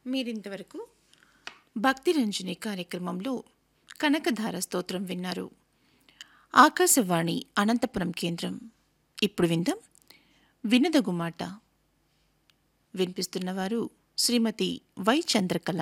మీరింతవరకు భక్తి రంజని కార్యక్రమంలో కనకధార స్తోత్రం విన్నారు ఆకాశవాణి అనంతపురం కేంద్రం ఇప్పుడు విందాం వినదగు మాట వినిపిస్తున్నవారు శ్రీమతి వై చంద్రకళ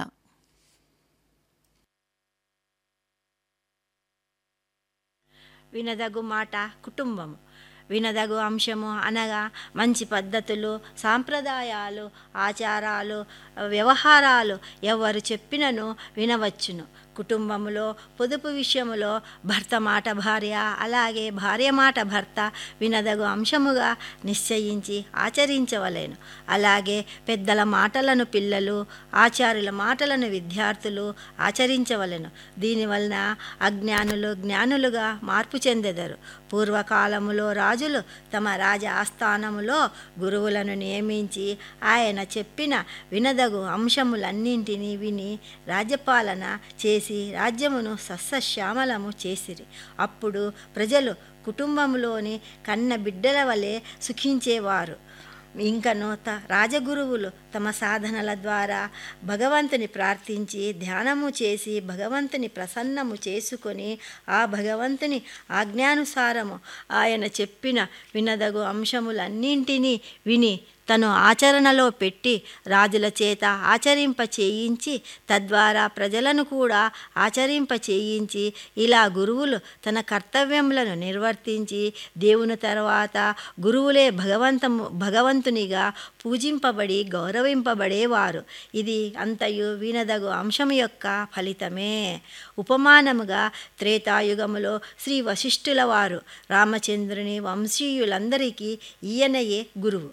వినదగు మాట కుటుంబము వినదగు అంశము అనగా మంచి పద్ధతులు సాంప్రదాయాలు ఆచారాలు వ్యవహారాలు ఎవరు చెప్పినను వినవచ్చును కుటుంబములో పొదుపు విషయములో భర్త మాట భార్య అలాగే భార్య మాట భర్త వినదగు అంశముగా నిశ్చయించి ఆచరించవలేను అలాగే పెద్దల మాటలను పిల్లలు ఆచార్యుల మాటలను విద్యార్థులు ఆచరించవలెను దీనివలన అజ్ఞానులు జ్ఞానులుగా మార్పు చెందెదరు పూర్వకాలములో రాజులు తమ రాజ ఆస్థానములో గురువులను నియమించి ఆయన చెప్పిన వినదగు అంశములన్నింటినీ విని రాజ్యపాలన చేసి రాజ్యమును సస్యశ్యామలము చేసిరి అప్పుడు ప్రజలు కుటుంబంలోని కన్న బిడ్డల వలె సుఖించేవారు ఇంకను త రాజగురువులు తమ సాధనల ద్వారా భగవంతుని ప్రార్థించి ధ్యానము చేసి భగవంతుని ప్రసన్నము చేసుకొని ఆ భగవంతుని ఆజ్ఞానుసారము ఆయన చెప్పిన వినదగు అంశములన్నింటినీ విని తను ఆచరణలో పెట్టి రాజుల చేత ఆచరింప చేయించి తద్వారా ప్రజలను కూడా ఆచరింప చేయించి ఇలా గురువులు తన కర్తవ్యములను నిర్వర్తించి దేవుని తర్వాత గురువులే భగవంతము భగవంతునిగా పూజింపబడి గౌరవింపబడేవారు ఇది అంతయు వినదగు అంశం యొక్క ఫలితమే ఉపమానముగా త్రేతాయుగములో శ్రీ వశిష్ఠుల వారు రామచంద్రుని వంశీయులందరికీ ఈయనయే గురువు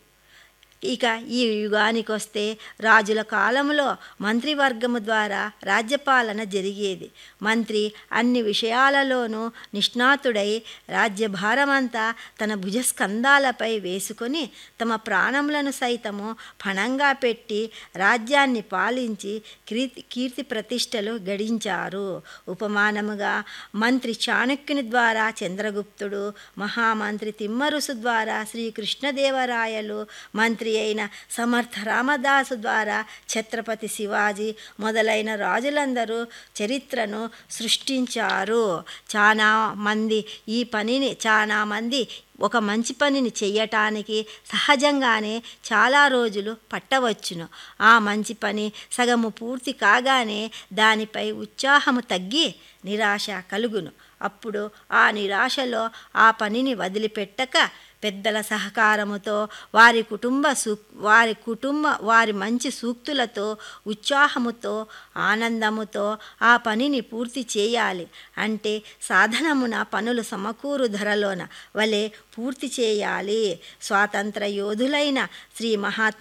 ఇక ఈ యుగానికి వస్తే రాజుల కాలంలో మంత్రివర్గము ద్వారా రాజ్యపాలన జరిగేది మంత్రి అన్ని విషయాలలోనూ నిష్ణాతుడై రాజ్యభారమంతా తన భుజస్కంధాలపై వేసుకొని తమ ప్రాణములను సైతము పణంగా పెట్టి రాజ్యాన్ని పాలించి కీర్తి కీర్తి ప్రతిష్టలు గడించారు ఉపమానముగా మంత్రి చాణక్యుని ద్వారా చంద్రగుప్తుడు మహామంత్రి తిమ్మరుసు ద్వారా శ్రీకృష్ణదేవరాయలు మంత్రి అయిన సమర్థ రామదాసు ద్వారా ఛత్రపతి శివాజీ మొదలైన రాజులందరూ చరిత్రను సృష్టించారు చాలా మంది ఈ పనిని చాలా మంది ఒక మంచి పనిని చెయ్యటానికి సహజంగానే చాలా రోజులు పట్టవచ్చును ఆ మంచి పని సగము పూర్తి కాగానే దానిపై ఉత్సాహము తగ్గి నిరాశ కలుగును అప్పుడు ఆ నిరాశలో ఆ పనిని వదిలిపెట్టక పెద్దల సహకారముతో వారి కుటుంబ సూ వారి కుటుంబ వారి మంచి సూక్తులతో ఉత్సాహముతో ఆనందముతో ఆ పనిని పూర్తి చేయాలి అంటే సాధనమున పనులు సమకూరు ధరలోన వలె పూర్తి చేయాలి స్వాతంత్ర యోధులైన శ్రీ మహాత్మా